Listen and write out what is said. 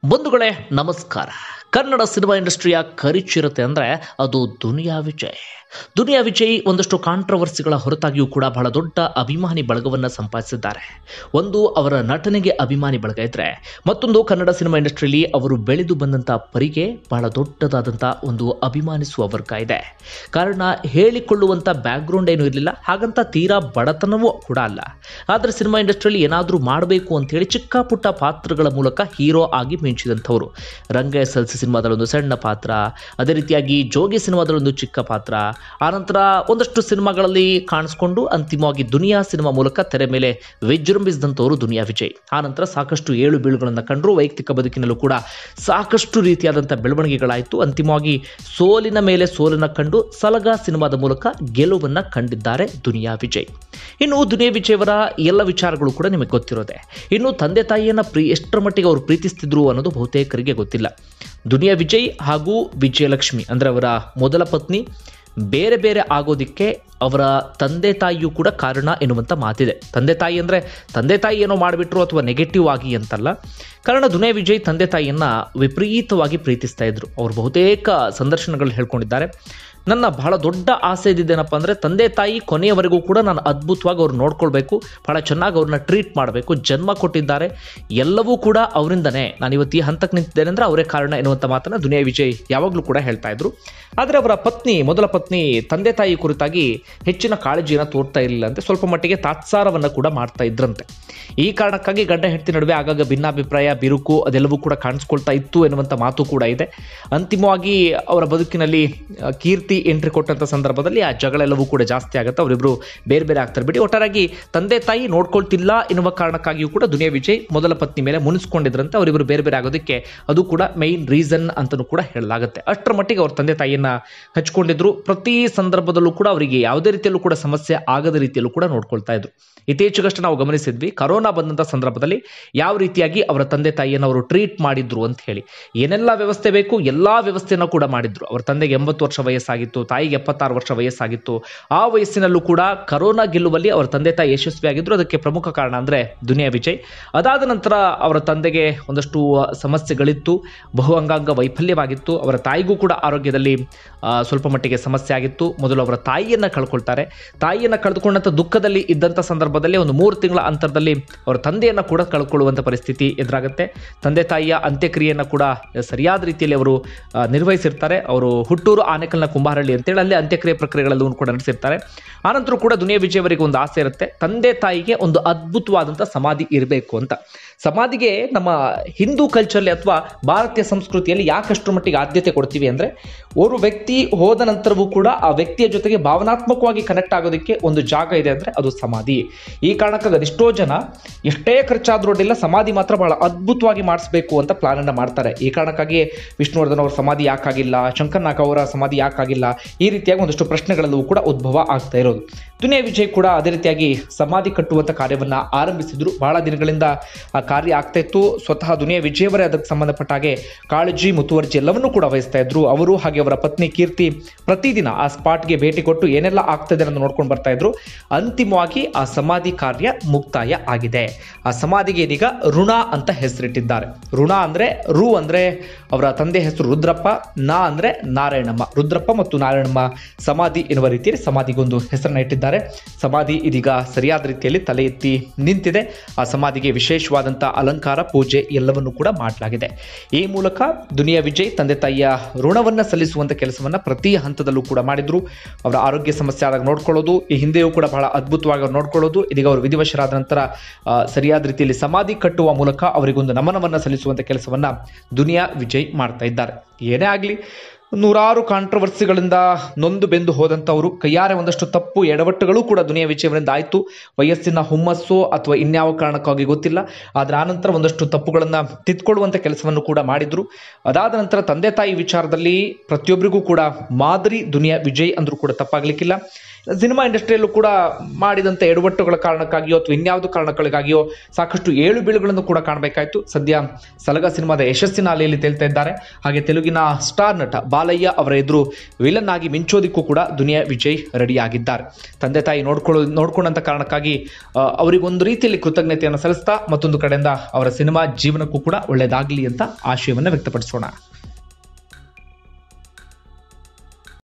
ಬಂಧುಗಳೇ ನಮಸ್ಕಾರ ಕನ್ನಡ ಸಿನಿಮಾ ಇಂಡಸ್ಟ್ರಿಯ ಕರಿಚಿರತೆ ಅಂದರೆ ಅದು ದುನಿಯಾ ವಿಜಯ್ ದುನಿಯಾ ವಿಜಯ್ ಒಂದಷ್ಟು ಕಾಂಟ್ರವರ್ಸಿಗಳ ಹೊರತಾಗಿಯೂ ಕೂಡ ಬಹಳ ದೊಡ್ಡ ಅಭಿಮಾನಿ ಬಳಗವನ್ನು ಸಂಪಾದಿಸಿದ್ದಾರೆ ಒಂದು ಅವರ ನಟನೆಗೆ ಅಭಿಮಾನಿ ಬಳಗ ಇದ್ರೆ ಮತ್ತೊಂದು ಕನ್ನಡ ಸಿನಿಮಾ ಇಂಡಸ್ಟ್ರಿಯಲ್ಲಿ ಅವರು ಬೆಳೆದು ಬಂದಂಥ ಪರಿಗೆ ಬಹಳ ದೊಡ್ಡದಾದಂಥ ಒಂದು ಅಭಿಮಾನಿಸುವ ವರ್ಗ ಇದೆ ಕಾರಣ ಹೇಳಿಕೊಳ್ಳುವಂಥ ಬ್ಯಾಕ್ಗ್ರೌಂಡ್ ಏನೂ ಇರಲಿಲ್ಲ ಹಾಗಂತ ತೀರಾ ಬಡತನವೂ ಕೂಡ ಅಲ್ಲ ಆದರೆ ಸಿನಿಮಾ ಇಂಡಸ್ಟ್ರಿಯಲ್ಲಿ ಏನಾದರೂ ಮಾಡಬೇಕು ಅಂತೇಳಿ ಚಿಕ್ಕ ಪುಟ್ಟ ಪಾತ್ರಗಳ ಮೂಲಕ ಹೀರೋ ಆಗಿ ಮಿಂಚಿದಂಥವ್ರು ರಂಗ ಎಸ್ ಎಲ್ ಸಿ ಸಿನಿಮಾದಲ್ಲೊಂದು ಸಣ್ಣ ಪಾತ್ರ ಅದೇ ರೀತಿಯಾಗಿ ಜೋಗಿ ಸಿನಿಮಾದಲ್ಲೊಂದು ಚಿಕ್ಕ ಪಾತ್ರ ಆನಂತರ ಒಂದಷ್ಟು ಸಿನಿಮಾಗಳಲ್ಲಿ ಕಾಣಿಸ್ಕೊಂಡು ಅಂತಿಮವಾಗಿ ದುನಿಯಾ ಸಿನಿಮಾ ಮೂಲಕ ತೆರೆ ಮೇಲೆ ವಿಜೃಂಭಿಸಿದಂಥವರು ದುನಿಯಾ ವಿಜಯ್ ಆನಂತರ ಸಾಕಷ್ಟು ಏಳು ಬೀಳುಗಳನ್ನು ಕಂಡರು ವೈಯಕ್ತಿಕ ಬದುಕಿನಲ್ಲೂ ಕೂಡ ಸಾಕಷ್ಟು ರೀತಿಯಾದಂಥ ಬೆಳವಣಿಗೆಗಳಾಯಿತು ಅಂತಿಮವಾಗಿ ಸೋಲಿನ ಮೇಲೆ ಸೋಲನ್ನು ಕಂಡು ಸಲಗ ಸಿನಿಮಾದ ಮೂಲಕ ಗೆಲುವನ್ನು ಕಂಡಿದ್ದಾರೆ ದುನಿಯಾ ವಿಜಯ್ ಇನ್ನು ದುನಿಯಾ ವಿಜಯ್ ಅವರ ಎಲ್ಲ ವಿಚಾರಗಳು ಕೂಡ ನಿಮಗೆ ಗೊತ್ತಿರೋದೆ ಇನ್ನು ತಂದೆ ತಾಯಿಯನ್ನ ಪ್ರೀ ಎಷ್ಟರ ಮಟ್ಟಿಗೆ ಅವರು ಪ್ರೀತಿಸ್ತಿದ್ರು ಅನ್ನೋದು ಬಹುತೇಕರಿಗೆ ಗೊತ್ತಿಲ್ಲ ದುನಿಯಾ ವಿಜಯ್ ಹಾಗೂ ವಿಜಯಲಕ್ಷ್ಮಿ ಅಂದರೆ ಅವರ ಮೊದಲ ಪತ್ನಿ ಬೇರೆ ಬೇರೆ ಆಗೋದಿಕ್ಕೆ ಅವರ ತಂದೆ ತಾಯಿಯೂ ಕೂಡ ಕಾರಣ ಎನ್ನುವಂಥ ಮಾತಿದೆ ತಂದೆ ತಾಯಿ ಅಂದರೆ ತಂದೆ ತಾಯಿ ಏನೋ ಮಾಡಿಬಿಟ್ರು ಅಥವಾ ನೆಗೆಟಿವ್ ಆಗಿ ಅಂತಲ್ಲ ಕಾರಣ ದುನಿಯಾ ವಿಜಯ್ ತಂದೆ ತಾಯಿಯನ್ನು ವಿಪರೀತವಾಗಿ ಪ್ರೀತಿಸ್ತಾ ಇದ್ರು ಅವರು ಬಹುತೇಕ ಸಂದರ್ಶನಗಳು ಹೇಳ್ಕೊಂಡಿದ್ದಾರೆ ನನ್ನ ಬಹಳ ದೊಡ್ಡ ಆಸೆ ಇದ್ದಿದ್ದೇನಪ್ಪ ಅಂದರೆ ತಂದೆ ತಾಯಿ ಕೊನೆಯವರೆಗೂ ಕೂಡ ನಾನು ಅದ್ಭುತವಾಗಿ ಅವ್ರು ನೋಡ್ಕೊಳ್ಬೇಕು ಬಹಳ ಚೆನ್ನಾಗಿ ಅವ್ರನ್ನ ಟ್ರೀಟ್ ಮಾಡಬೇಕು ಜನ್ಮ ಕೊಟ್ಟಿದ್ದಾರೆ ಎಲ್ಲವೂ ಕೂಡ ಅವರಿಂದನೇ ನಾನು ಇವತ್ತು ಈ ಹಂತಕ್ಕೆ ನಿಂತಿದ್ದೇನೆ ಅಂದರೆ ಅವರೇ ಕಾರಣ ಎನ್ನುವಂಥ ಮಾತನ್ನು ದುನಿಯಾ ವಿಜಯ್ ಯಾವಾಗಲೂ ಕೂಡ ಹೇಳ್ತಾ ಇದ್ರು ಆದರೆ ಅವರ ಪತ್ನಿ ಮೊದಲ ಪತ್ನಿ ತಂದೆ ತಾಯಿ ಕುರಿತಾಗಿ ಹೆಚ್ಚಿನ ಕಾಳಜಿಯನ್ನು ತೋರ್ತಾ ಇರಲಿಲ್ಲ ಅಂತೆ ಸ್ವಲ್ಪ ಮಟ್ಟಿಗೆ ತಾತ್ಸಾರವನ್ನು ಕೂಡ ಮಾಡ್ತಾ ಇದ್ರಂತೆ ಈ ಕಾರಣಕ್ಕಾಗಿ ಗಂಡ ಹೆಂಡತಿ ನಡುವೆ ಆಗಾಗ ಭಿನ್ನಾಭಿಪ್ರಾಯ ಬಿರುಕು ಅದೆಲ್ಲವೂ ಕೂಡ ಕಾಣಿಸ್ಕೊಳ್ತಾ ಇತ್ತು ಎನ್ನುವಂಥ ಮಾತು ಕೂಡ ಇದೆ ಅಂತಿಮವಾಗಿ ಅವರ ಬದುಕಿನಲ್ಲಿ ಆ, ಕೀರ್ತಿ ಎಂಟ್ರಿ ಕೊಟ್ಟಂಥ ಸಂದರ್ಭದಲ್ಲಿ ಆ ಜಗಳ ಎಲ್ಲವೂ ಕೂಡ ಜಾಸ್ತಿ ಆಗುತ್ತೆ ಅವರಿಬ್ಬರು ಬೇರೆ ಬೇರೆ ಆಗ್ತಾರೆ ಬಿಡಿ ಒಟ್ಟಾರಾಗಿ ತಂದೆ ತಾಯಿ ನೋಡ್ಕೊಳ್ತಿಲ್ಲ ಎನ್ನುವ ಕಾರಣಕ್ಕಾಗಿಯೂ ಕೂಡ ದುನಿಯಾ ವಿಜಯ್ ಮೊದಲ ಪತ್ನಿ ಮೇಲೆ ಮುನಿಸ್ಕೊಂಡಿದ್ರಂತೆ ಅವರಿಬ್ಬರು ಬೇರೆ ಬೇರೆ ಆಗೋದಕ್ಕೆ ಅದು ಕೂಡ ಮೈನ್ ರೀಸನ್ ಅಂತಲೂ ಕೂಡ ಹೇಳಲಾಗುತ್ತೆ ಅಷ್ಟರ ಮಟ್ಟಿಗೆ ಅವ್ರ ತಂದೆ ತಾಯಿಯನ್ನ ಹಚ್ಕೊಂಡಿದ್ರು ಪ್ರತಿ ಸಂದರ್ಭದಲ್ಲೂ ಕೂಡ ಅವರಿಗೆ ಯಾವುದೇ ರೀತಿಯಲ್ಲೂ ಕೂಡ ಸಮಸ್ಯೆ ಆಗದ ರೀತಿಯಲ್ಲೂ ಕೂಡ ನೋಡ್ಕೊಳ್ತಾ ಇದ್ರು ಇತ್ತೀಚೆಗಷ್ಟೇ ನಾವು ಗಮನಿಸಿದ್ವಿ ಕರೋನಾ ಬಂದಂಥ ಸಂದರ್ಭದಲ್ಲಿ ಯಾವ ರೀತಿಯಾಗಿ ಅವರ ತಂದೆ ತಾಯಿಯನ್ನು ಅವರು ಟ್ರೀಟ್ ಮಾಡಿದ್ರು ಅಂತ ಹೇಳಿ ಏನೆಲ್ಲ ವ್ಯವಸ್ಥೆ ಬೇಕು ಎಲ್ಲಾ ವ್ಯವಸ್ಥೆಯನ್ನು ಕೂಡ ಮಾಡಿದ್ರು ಅವರ ತಂದೆಗೆ ಎಂಬತ್ತು ವರ್ಷ ವಯಸ್ಸಾಗಿತ್ತು ತಾಯಿಗೆ ಎಪ್ಪತ್ತಾರು ವರ್ಷ ವಯಸ್ಸಾಗಿತ್ತು ಆ ವಯಸ್ಸಿನಲ್ಲೂ ಕೂಡ ಕರೋನಾ ಗೆಲ್ಲುವಲ್ಲಿ ಅವರ ತಂದೆ ತಾಯಿ ಯಶಸ್ವಿಯಾಗಿದ್ರು ಅದಕ್ಕೆ ಪ್ರಮುಖ ಕಾರಣ ಅಂದ್ರೆ ದುನಿಯಾ ವಿಜಯ್ ಅದಾದ ನಂತರ ಅವರ ತಂದೆಗೆ ಒಂದಷ್ಟು ಸಮಸ್ಯೆಗಳಿತ್ತು ಬಹು ಅಂಗಾಂಗ ವೈಫಲ್ಯವಾಗಿತ್ತು ಅವರ ತಾಯಿಗೂ ಕೂಡ ಆರೋಗ್ಯದಲ್ಲಿ ಆ, ಸ್ವಲ್ಪ ಮಟ್ಟಿಗೆ ಸಮಸ್ಯೆ ಆಗಿತ್ತು ಮೊದಲು ಅವರ ತಾಯಿಯನ್ನ ಕಳ್ಕೊಳ್ತಾರೆ ತಾಯಿಯನ್ನ ಕಳೆದುಕೊಂಡಂತ ದುಃಖದಲ್ಲಿ ಇದ್ದಂಥ ಸಂದರ್ಭದಲ್ಲಿ ಒಂದು ಮೂರು ತಿಂಗಳ ಅಂತರದಲ್ಲಿ ಅವರ ತಂದೆಯನ್ನ ಕೂಡ ಕಳ್ಕೊಳ್ಳುವಂಥ ಪರಿಸ್ಥಿತಿ ಎದುರಾಗುತ್ತೆ ತಂದೆ ತಾಯಿಯ ಅಂತ್ಯಕ್ರಿಯೆಯನ್ನು ಕೂಡ ಸರಿಯಾದ ರೀತಿಯಲ್ಲಿ ಅವರು ಆ, ನಿರ್ವಹಿಸಿರ್ತಾರೆ ಅವರು ಹುಟ್ಟೂರು ಆನೆಕಲ್ನ ಕುಂಬಾರಳ್ಳಿ ಅಂತೇಳಿ ಅಲ್ಲಿ ಅಂತ್ಯಕ್ರಿಯೆ ಪ್ರಕ್ರಿಯೆಗಳೆಲ್ಲವೂ ಕೂಡ ನಡೆಸಿರ್ತಾರೆ ಆನಂತರ ಕೂಡ ದುನಿಯಾ ವಿಜಯ್ ಅವರಿಗೆ ಒಂದು ಆಸೆ ಇರುತ್ತೆ ತಂದೆ ತಾಯಿಗೆ ಒಂದು ಅದ್ಭುತವಾದಂಥ ಸಮಾಧಿ ಇರಬೇಕು ಅಂತ ಸಮಾಧಿಗೆ ನಮ್ಮ ಹಿಂದೂ ಕಲ್ಚರ್ಲಿ ಅಥವಾ ಭಾರತೀಯ ಸಂಸ್ಕೃತಿಯಲ್ಲಿ ಯಾಕಷ್ಟು ಮಟ್ಟಿಗೆ ಆದ್ಯತೆ ಕೊಡ್ತೀವಿ ಅಂದ್ರೆ ಓರ್ವ ವ್ಯಕ್ತಿ ಹೋದ ನಂತರವೂ ಕೂಡ ಆ ವ್ಯಕ್ತಿಯ ಜೊತೆಗೆ ಭಾವನಾತ್ಮಕವಾಗಿ ಕನೆಕ್ಟ್ ಆಗೋದಕ್ಕೆ ಒಂದು ಜಾಗ ಇದೆ ಅಂದ್ರೆ ಅದು ಸಮಾಧಿ ಈ ಕಾರಣಕ್ಕಾಗಿ ಅದೆಷ್ಟೋ ಜನ ಎಷ್ಟೇ ಖರ್ಚಾದ್ರೂ ಅಡ್ಡಿಲ್ಲ ಸಮಾಧಿ ಮಾತ್ರ ಬಹಳ ಅದ್ಭುತವಾಗಿ ಮಾಡಿಸ್ಬೇಕು ಅಂತ ಪ್ಲಾನ್ ಅನ್ನ ಮಾಡ್ತಾರೆ ಈ ಕಾರಣಕ್ಕಾಗಿ ವಿಷ್ಣುವರ್ಧನ್ ಅವರ ಸಮಾಧಿ ಯಾಕಾಗಿಲ್ಲ ಶಂಕರ್ ನಾಗ್ ಅವರ ಸಮಾಧಿ ಯಾಕಾಗಿಲ್ಲ ಈ ರೀತಿಯಾಗಿ ಒಂದಷ್ಟು ಪ್ರಶ್ನೆಗಳೆಲ್ಲವೂ ಕೂಡ ಉದ್ಭವ ಆಗ್ತಾ ಇರೋದು ದುನಿಯಾ ವಿಜಯ್ ಕೂಡ ಅದೇ ರೀತಿಯಾಗಿ ಸಮಾಧಿ ಕಟ್ಟುವಂತ ಕಾರ್ಯವನ್ನ ಆರಂಭಿಸಿದ್ರು ಬಹಳ ದಿನಗಳಿಂದ ಆ ಕಾರ್ಯ ಆಗ್ತಾ ಇತ್ತು ಸ್ವತಃ ದುನಿಯಾ ವಿಜಯ್ ಅವರೇ ಅದಕ್ಕೆ ಸಂಬಂಧಪಟ್ಟ ಹಾಗೆ ಕಾಳಜಿ ಮುತುವರ್ಜಿ ಎಲ್ಲವನ್ನೂ ಕೂಡ ವಹಿಸ್ತಾ ಇದ್ರು ಅವರು ಹಾಗೆ ಅವರ ಪತ್ನಿ ಕೀರ್ತಿ ಪ್ರತಿದಿನ ಆ ಸ್ಪಾಟ್ಗೆ ಭೇಟಿ ಕೊಟ್ಟು ಏನೆಲ್ಲ ಆಗ್ತದೆ ಅನ್ನೋದು ನೋಡ್ಕೊಂಡು ಬರ್ತಾ ಇದ್ರು ಅಂತಿಮವಾಗಿ ಆ ಸಮಾಧಿ ಕಾರ್ಯ ಮುಕ್ತಾಯ ಆಗಿದೆ ಆ ಸಮಾಧಿಗೆ ಇದೀಗ ಋಣ ಅಂತ ಹೆಸರಿಟ್ಟಿದ್ದಾರೆ ಋಣ ಅಂದ್ರೆ ರು ಅಂದ್ರೆ ಅವರ ತಂದೆ ಹೆಸರು ರುದ್ರಪ್ಪ ನಾ ಅಂದ್ರೆ ನಾರಾಯಣಮ್ಮ ರುದ್ರಪ್ಪ ಮತ್ತು ನಾರಾಯಣಮ್ಮ ಸಮಾಧಿ ಎನ್ನುವ ರೀತಿಯಲ್ಲಿ ಸಮಾಧಿಗೊಂದು ಹೆಸರನ್ನ ಇಟ್ಟಿದ್ದಾರೆ ಸಮಾಧಿ ಇದೀಗ ಸರಿಯಾದ ರೀತಿಯಲ್ಲಿ ತಲೆ ಎತ್ತಿ ನಿಂತಿದೆ ಆ ಸಮಾಧಿಗೆ ವಿಶೇಷವಾದಂಥ ಅಲಂಕಾರ ಪೂಜೆ ಎಲ್ಲವನ್ನು ಕೂಡ ಮಾಡಲಾಗಿದೆ ಈ ಮೂಲಕ ದುನಿಯಾ ವಿಜಯ್ ತಂದೆ ತಾಯಿಯ ಋಣವನ್ನ ಸಲ್ಲಿಸುವಂತ ಕೆಲಸವನ್ನ ಪ್ರತಿ ಹಂತದಲ್ಲೂ ಕೂಡ ಮಾಡಿದ್ರು ಅವರ ಆರೋಗ್ಯ ಸಮಸ್ಯೆ ಆದಾಗ ನೋಡ್ಕೊಳ್ಳೋದು ಈ ಹಿಂದೆಯೂ ಕೂಡ ಬಹಳ ಅದ್ಭುತವಾಗಿ ಅವ್ರು ನೋಡ್ಕೊಳ್ಳೋದು ಇದೀಗ ಅವರು ವಿಧಿವಶರಾದ ನಂತರ ಆ, ಸರಿಯಾದ ರೀತಿಯಲ್ಲಿ ಸಮಾಧಿ ಕಟ್ಟುವ ಮೂಲಕ ಅವರಿಗೊಂದು ನಮನವನ್ನ ಸಲ್ಲಿಸುವಂತ ಕೆಲಸವನ್ನ ದುನಿಯಾ ವಿಜಯ್ ಮಾಡ್ತಾ ಇದ್ದಾರೆ ಏನೇ ಆಗಲಿ ನೂರಾರು ಕಾಂಟ್ರವರ್ಸಿಗಳಿಂದ ನೊಂದು ಬೆಂದು ಹೋದಂಥವರು ಕೈಯಾರೆ ಒಂದಷ್ಟು ತಪ್ಪು ಎಡವಟ್ಟುಗಳು ಕೂಡ ದುನಿಯಾ ವಿಜಯವರಿಂದ ಆಯಿತು ವಯಸ್ಸಿನ ಹುಮ್ಮಸ್ಸು ಅಥವಾ ಇನ್ಯಾವ ಕಾರಣಕ್ಕಾಗಿ ಗೊತ್ತಿಲ್ಲ ಆದರೆ ಆನಂತರ ಒಂದಷ್ಟು ತಪ್ಪುಗಳನ್ನು ತಿದ್ಕೊಳ್ಳುವಂಥ ಕೆಲಸವನ್ನು ಕೂಡ ಮಾಡಿದ್ರು ಅದಾದ ನಂತರ ತಂದೆ ತಾಯಿ ವಿಚಾರದಲ್ಲಿ ಪ್ರತಿಯೊಬ್ಬರಿಗೂ ಕೂಡ ಮಾದರಿ ದುನಿಯಾ ವಿಜಯ್ ಅಂದ್ರೂ ಕೂಡ ತಪ್ಪಾಗ್ಲಿಕ್ಕಿಲ್ಲ ಸಿನಿಮಾ ಇಂಡಸ್ಟ್ರಿಯಲ್ಲೂ ಕೂಡ ಮಾಡಿದಂಥ ಎಡವಟ್ಟುಗಳ ಕಾರಣಕ್ಕಾಗಿಯೋ ಅಥವಾ ಇನ್ಯಾವುದೋ ಕಾರಣಗಳಿಗಾಗಿಯೋ ಸಾಕಷ್ಟು ಏಳು ಬೀಳುಗಳನ್ನು ಕೂಡ ಕಾಣಬೇಕಾಯಿತು ಸದ್ಯ ಸಲಗ ಸಿನಿಮಾದ ಯಶಸ್ಸಿನ ಅಲೆಯಲ್ಲಿ ತೇಲ್ತಾ ಇದ್ದಾರೆ ಹಾಗೆ ತೆಲುಗಿನ ಸ್ಟಾರ್ ನಟ ಬಾಲಯ್ಯ ಅವರ ಎದುರು ವಿಲನ್ ಆಗಿ ಮಿಂಚೋದಿಕ್ಕೂ ಕೂಡ ದುನಿಯಾ ವಿಜಯ್ ರೆಡಿಯಾಗಿದ್ದಾರೆ ತಂದೆ ತಾಯಿ ನೋಡ್ಕೊಳ್ಳೋ ನೋಡ್ಕೊಂಡಂತ ಕಾರಣಕ್ಕಾಗಿ ಆ, ಅವರಿಗೊಂದು ರೀತಿಯಲ್ಲಿ ಕೃತಜ್ಞತೆಯನ್ನು ಸಲ್ಲಿಸ್ತಾ ಮತ್ತೊಂದು ಕಡೆಯಿಂದ ಅವರ ಸಿನಿಮಾ ಜೀವನಕ್ಕೂ ಕೂಡ ಒಳ್ಳೆಯದಾಗಲಿ ಅಂತ ಆಶಯವನ್ನು ವ್ಯಕ್ತಪಡಿಸೋಣ